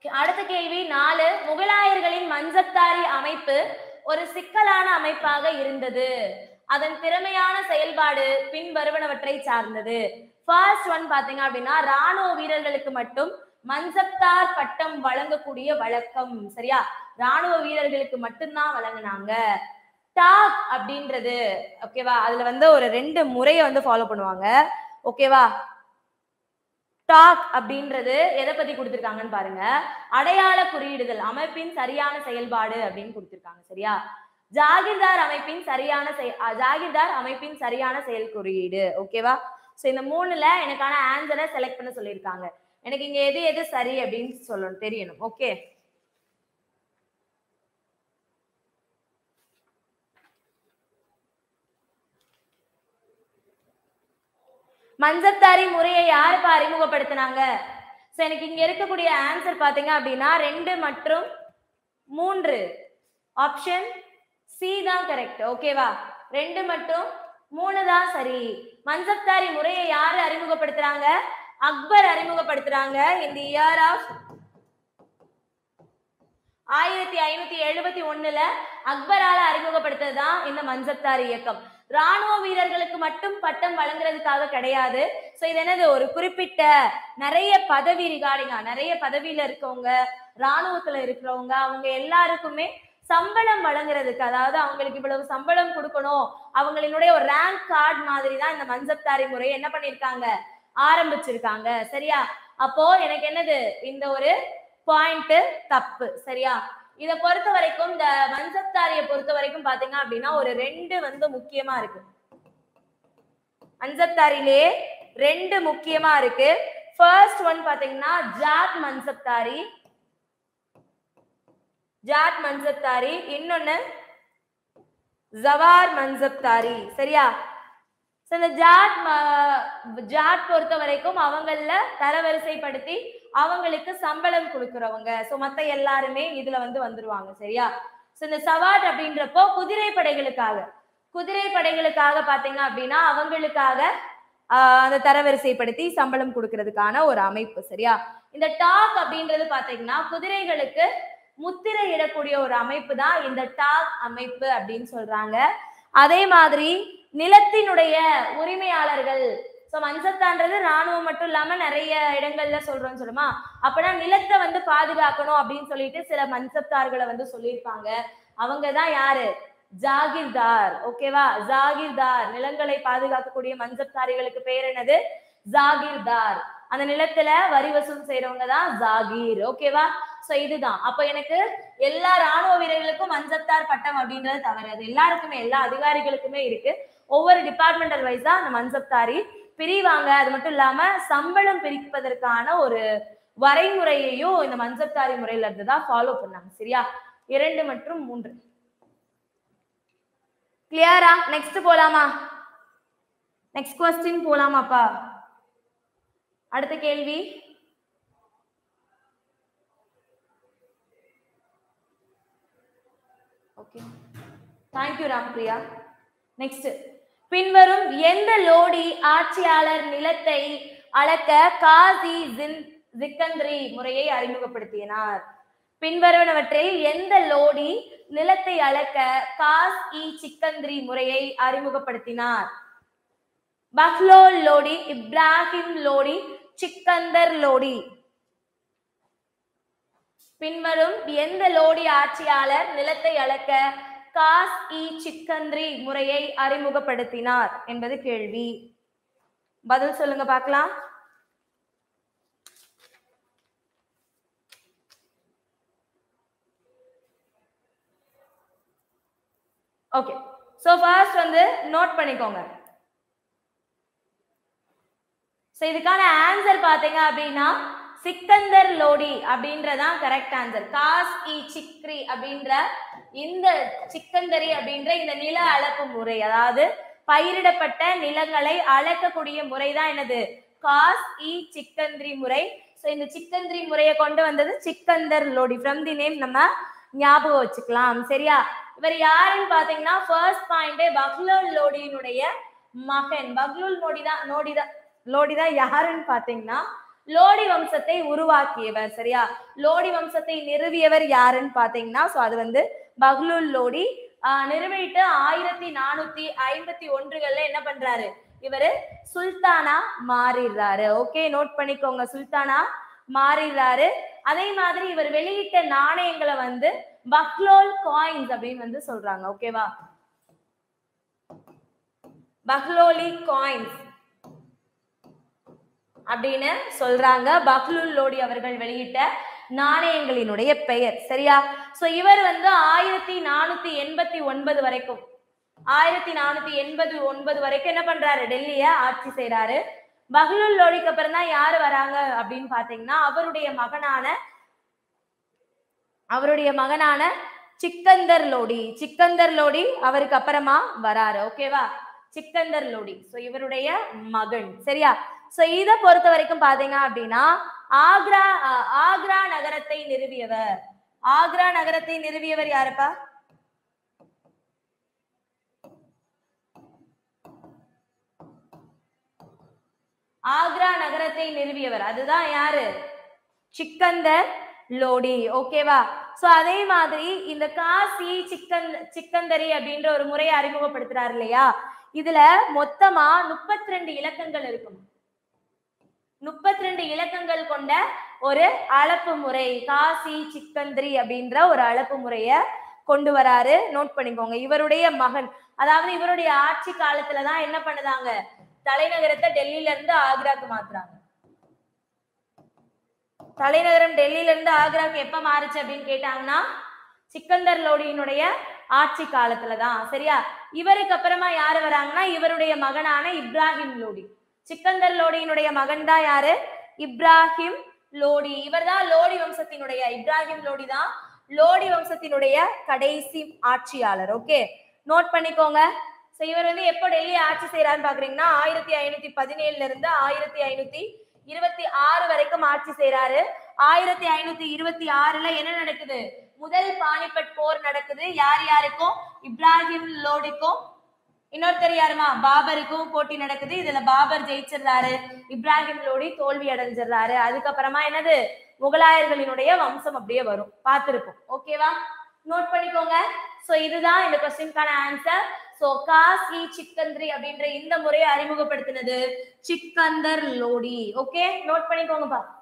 அடுத்த கேள்வி நாலு முகலாயர்களின் மஞ்சத்தாரி அமைப்பு ஒரு சிக்கலான அமைப்பாக இருந்தது அதன் திறமையான செயல்பாடு பின்வருவனவற்றை சார்ந்தது ஃபர்ஸ்ட் ஒன் பாத்தீங்க அப்படின்னா ராணுவ வீரர்களுக்கு மட்டும் மஞ்சத்தார் பட்டம் வழங்கக்கூடிய வழக்கம் சரியா ராணுவ வீரர்களுக்கு மட்டும்தான் வழங்குனாங்க டாக் அப்படின்றது ஓகேவா அதுல வந்து ஒரு ரெண்டு முறையை வந்து ஃபாலோ பண்ணுவாங்க ஓகேவா டாக் அப்படின்றது எதை பத்தி கொடுத்திருக்காங்கன்னு பாருங்க அடையாள குறியீடுகள் அமைப்பின் சரியான செயல்பாடு அப்படின்னு கொடுத்திருக்காங்க சரியா ஜாகிர்தார் அமைப்பின் சரியான செய- அ, ஜாகிர்தார் அமைப்பின் சரியான செயல் குறியீடு ஓகேவா சோ இந்த மூணுல எனக்கான ஆன்சரை செலக்ட் பண்ண சொல்லியிருக்காங்க எனக்கு இங்க எது எது சரி அப்படின்னு சொல்லணும் தெரியணும் ஓகே மஞ்சத்தாரி முறையை யாருப்பா அறிமுகப்படுத்தினாங்க சோ எனக்கு இங்க இருக்கக்கூடிய ஆன்சர் பாத்தீங்க அப்படின்னா ரெண்டு மற்றும் மூன்று ஆப்ஷன் சி தான் கரெக்ட் ஓகேவா ரெண்டு மட்டும் மூணு தான் சரி மஞ்சத்தாரி முறையை யாரு அறிமுகப்படுத்துறாங்க அக்பர் அறிமுகப்படுத்துறாங்க இந்த இயர் ஆஃப் ஆயிரத்தி ஐநூத்தி எழுபத்தி ஒண்ணுல அக்பரால அறிமுகப்படுத்தது தான் இந்த மஞ்சத்தார் இயக்கம் ராணுவ வீரர்களுக்கு மட்டும் பட்டம் வழங்குறதுக்காக கிடையாது சோ இது என்னது ஒரு குறிப்பிட்ட நிறைய பதவி ரிகார்டிங்கா நிறைய பதவியில இருக்கவங்க ராணுவத்துல இருக்கிறவங்க அவங்க எல்லாருக்குமே சம்பளம் வழங்குறதுக்கு அதாவது அவங்களுக்கு இவ்வளவு சம்பளம் கொடுக்கணும் அவங்களினுடைய ஒரு ரேங்க் கார்டு மாதிரி தான் இந்த மஞ்சத்தாரி முறையை என்ன பண்ணிருக்காங்க ஆரம்பிச்சிருக்காங்க சரியா அப்போ எனக்கு என்னது இந்த ஒரு பாயிண்ட் தப்பு சரியா இத பொறுத்த வரைக்கும் இந்த மஞ்சத்தாரிய பொறுத்த வரைக்கும் பாத்தீங்க அப்படின்னா ஒரு ரெண்டு வந்து முக்கியமா இருக்கு மஞ்சத்தாரிலே ரெண்டு முக்கியமா இருக்கு ஃபர்ஸ்ட் ஒன் பாத்தீங்கன்னா ஜாட் மன்சப்தாரி ஜாட் மன்சப்தாரி இன்னொன்னு ஜவார் மன்சப்தாரி சரியா So, இந்த ஜாட் ம- ஜாட் பொறுத்த வரைக்கும் அவங்கள தரவரிசைப்படுத்தி அவங்களுக்கு சம்பளம் கொடுக்கறவங்க சோ மத்த எல்லாருமே இதுல வந்து வந்துருவாங்க சரியா சோ இந்த சவாட் அப்படின்றப்போ குதிரை படைகளுக்காக குதிரை படைகளுக்காக பாத்தீங்க அப்படின்னா அவங்களுக்காக ஆஹ், அந்த தரவரிசைப்படுத்தி சம்பளம் கொடுக்கறதுக்கான ஒரு அமைப்பு சரியா இந்த டாக் அப்படின்றது பாத்தீங்கன்னா குதிரைகளுக்கு முத்திரை இடக்கூடிய ஒரு அமைப்பு தான் இந்த டாக் அமைப்பு அப்படின்னு சொல்றாங்க அதே மாதிரி நிலத்தினுடைய உரிமையாளர்கள் சோ மஞ்சத்தான்றது ராணுவம் மட்டும் இல்லாம நிறைய இடங்கள்ல சொல்றோம்னு சொல்லுமா அப்பனா நிலத்தை வந்து பாதுகாக்கணும் அப்படின்னு சொல்லிட்டு சில மன்சப்தார்களை வந்து சொல்லியிருப்பாங்க அவங்க தான் யாரு ஜாகிர்தார் ஓகேவா ஜாகிர்தார் நிலங்களை பாதுகாக்கக்கூடிய மஞ்சத்தாரிகளுக்கு பேர் என்னது ஜாகிர்தார் அந்த நிலத்துல வரி வசூல் செய்யறவங்க தான் ஜாகீர் ஓகேவா சோ இதுதான் அப்ப எனக்கு எல்லா ராணுவ வீரர்களுக்கும் மஞ்சத்தார் பட்டம் அப்படின்றது தவறு அது எல்லாருக்குமே எல்லா அதிகாரிகளுக்குமே இருக்கு ஒவ்வொரு டிபார்ட்மெண்டல் வைஸா அந்த மஞ்சத்தாரி பிரிவாங்க அது மட்டும் இல்லாம சம்பளம் பிரிப்பதற்கான ஒரு வரைமுறையையும் இந்த மஞ்சத்தாரி முறையில இருந்து தான் ஃபாலோ பண்ணாங்க சரியா இரண்டு மற்றும் மூன்று கிளியரா நெக்ஸ்ட் போலாமா நெக்ஸ்ட் கொஸ்டின் போலாமாப்பா அடுத்த கேள்வி ஓகே தேங்க்யூ ராம்பிரியா நெக்ஸ்ட் பின்வரும் எந்த லோடி ஆட்சியாளர் நிலத்தை அளக்க காசி ஜின் ஜிக்கந்திரி முறையை அறிமுகப்படுத்தினார் பின்வருவனவற்றில் எந்த லோடி நிலத்தை அளக்க காஸ் இ சிக்கந்திரி முறையை அறிமுகப்படுத்தினார் பஹ்லோ லோடி இப்ராஹிம் லோடி சிக்கந்தர் லோடி பின்வரும் எந்த லோடி ஆட்சியாளர் நிலத்தை அளக்க காஸ் இ சிக்கந்திரி முறையை அறிமுகப்படுத்தினார் என்பது கேள்வி பதில் சொல்லுங்க பார்க்கலாம் ஓகே சோ ஃபர்ஸ்ட் வந்து நோட் பண்ணிக்கோங்க சோ இதுக்கான ஆன்சர் பாத்தீங்க அப்படின்னா சிக்கந்தர் லோடி அப்படின்றதான் கரெக்ட் ஆன்சர் காஸ் இ சிக்ரி அப்படின்ற இந்த சிக்கந்தரி அப்படின்ற இந்த நில அளப்பு முறை அதாவது பயிரிடப்பட்ட நிலங்களை அளக்கக்கூடிய முறை தான் என்னது காஸ் இ சிக்கந்திரி முறை சோ இந்த சிக்கந்திரி முறையை கொண்டு வந்தது Sikandar Lodi from the name நம்ம ஞாபகம் வச்சுக்கலாம் சரியா இவர் யாருன்னு பாத்தீங்கன்னா ஃபர்ஸ்ட் பாயிண்ட் பக்லோல் லோடியினுடைய மகன் பக்லூல் லோடி தான் லோடி தான் லோடி தான் யாருன்னு பாத்தீங்கன்னா லோடி வம்சத்தை உருவாக்கியவர் சரியா லோடி வம்சத்தை நிறுவியவர் யாருன்னு பாத்தீங்கன்னா சோ அது வந்து பஹ்லுல் லோடி ஆஹ் நிறுவிட்டு ஆயிரத்தி நானூத்தி ஐம்பத்தி ஒன்றுகள்ல என்ன பண்றாரு இவரு சுல்தானா மாறிடுறாரு ஓகே நோட் பண்ணிக்கோங்க சுல்தானா மாறிடுறாரு அதே மாதிரி இவர் வெளியிட்ட நாணயங்களை வந்து பக்லோல் காயின்ஸ் அப்படின்னு வந்து சொல்றாங்க ஓகேவா பக்லோலி காயின்ஸ் அப்படின்னு சொல்றாங்க பக்லுல் லோடி அவர்கள் வெளியிட்ட நாணயங்களினுடைய பெயர் சரியா சோ இவர் வந்து ஆயிரத்தி நானூத்தி எண்பத்தி ஒன்பது வரைக்கும் ஆயிரத்தி நானூத்தி எண்பது ஒன்பது வரைக்கும் என்ன பண்றாரு டெல்லிய ஆட்சி செய்யறாரு பஹ்லுல் லோடிக்கு அப்புறம் தான் யாரு வராங்க அப்படின்னு பாத்தீங்கன்னா அவருடைய மகனான அவருடைய மகனான சிக்கந்தர் லோடி சிக்கந்தர் லோடி அவருக்கு அப்புறமா வராரு ஓகேவா சிக்கந்தர் லோடி சோ இவருடைய மகன் சரியா சோ இத பொறுத்த வரைக்கும் பாத்தீங்க அப்படின்னா ஆக்ரா அஹ், ஆக்ரா நகரத்தை நிறுவியவர் ஆக்ரா நகரத்தை நிறுவியவர் யாருப்பா ஆக்ரா நகரத்தை நிறுவியவர் அதுதான் யாரு சிக்கந்தர் லோடி ஓகேவா சோ அதே மாதிரி இந்த காசி சிக்கன் சிக்கந்தரி அப்படின்ற ஒரு முறையை அறிமுகப்படுத்துறாரு இல்லையா இதுல மொத்தமா முப்பத்தி ரெண்டு இலக்கங்கள் இருக்கும் முப்பத்தி ரெண்டு இலக்கங்கள் கொண்ட ஒரு அளப்பு முறை காசி சிக்கந்திரி அப்படின்ற ஒரு அளப்பு முறைய கொண்டு வராரு நோட் பண்ணிக்கோங்க இவருடைய மகன் அதாவது இவருடைய ஆட்சி காலத்துல தான் என்ன பண்ணுதாங்க தலைநகரத்தை டெல்லியில இருந்து ஆக்ராக்கு மாத்துறாங்க தலைநகரம் டெல்லியில இருந்து ஆக்ராக்கு எப்ப மாறுச்சு அப்படின்னு கேட்டாங்கன்னா சிக்கந்தர் லோடியினுடைய ஆட்சி காலத்துல தான் சரியா இவருக்கு அப்புறமா யாரு வராங்கன்னா இவருடைய மகனான இப்ராஹிம் லோடி சிக்கந்தர் லோடியினுடைய மகன் தான் யாரு இப்ராஹிம் லோடி இவர் தான் லோடி வம்சத்தினுடைய இப்ராஹிம் லோடி தான் லோடி வம்சத்தினுடைய கடைசி ஆட்சியாளர் ஓகே நோட் பண்ணிக்கோங்க சோ இவர் வந்து எப்போ டெல்லி ஆட்சி செய்யறாருன்னு பாக்குறீங்கன்னா ஆயிரத்தி ஐநூத்தி பதினேழுல இருந்து ஆயிரத்தி ஐநூத்தி இருபத்தி ஆறு வரைக்கும் ஆட்சி செய்யறாரு ஆயிரத்தி ஐநூத்தி இருபத்தி ஆறுல என்ன நடக்குது முதல் பானிபட் போர் நடக்குது யார் யாருக்கும் இப்ராஹிம் லோடிக்கும் இன்னொருத்தர் யாருமா பாபருக்கும் போட்டி நடக்குது இதுல பாபர் ஜெயிச்சிடுறாரு இப்ராஹிம் லோடி தோல்வி அடைஞ்சிடுறாரு அதுக்கப்புறமா என்னது முகலாயர்களினுடைய வம்சம் அப்படியே வரும் பார்த்திருப்போம் ஓகேவா நோட் பண்ணிக்கோங்க சோ இதுதான் இந்த கொஸ்டின்கான ஆன்சர் சோ காசி சிக்கந்திரி அப்படின்ற இந்த முறையை அறிமுகப்படுத்தினது சிக்கந்தர் லோடி ஓகே நோட் பண்ணிக்கோங்கப்பா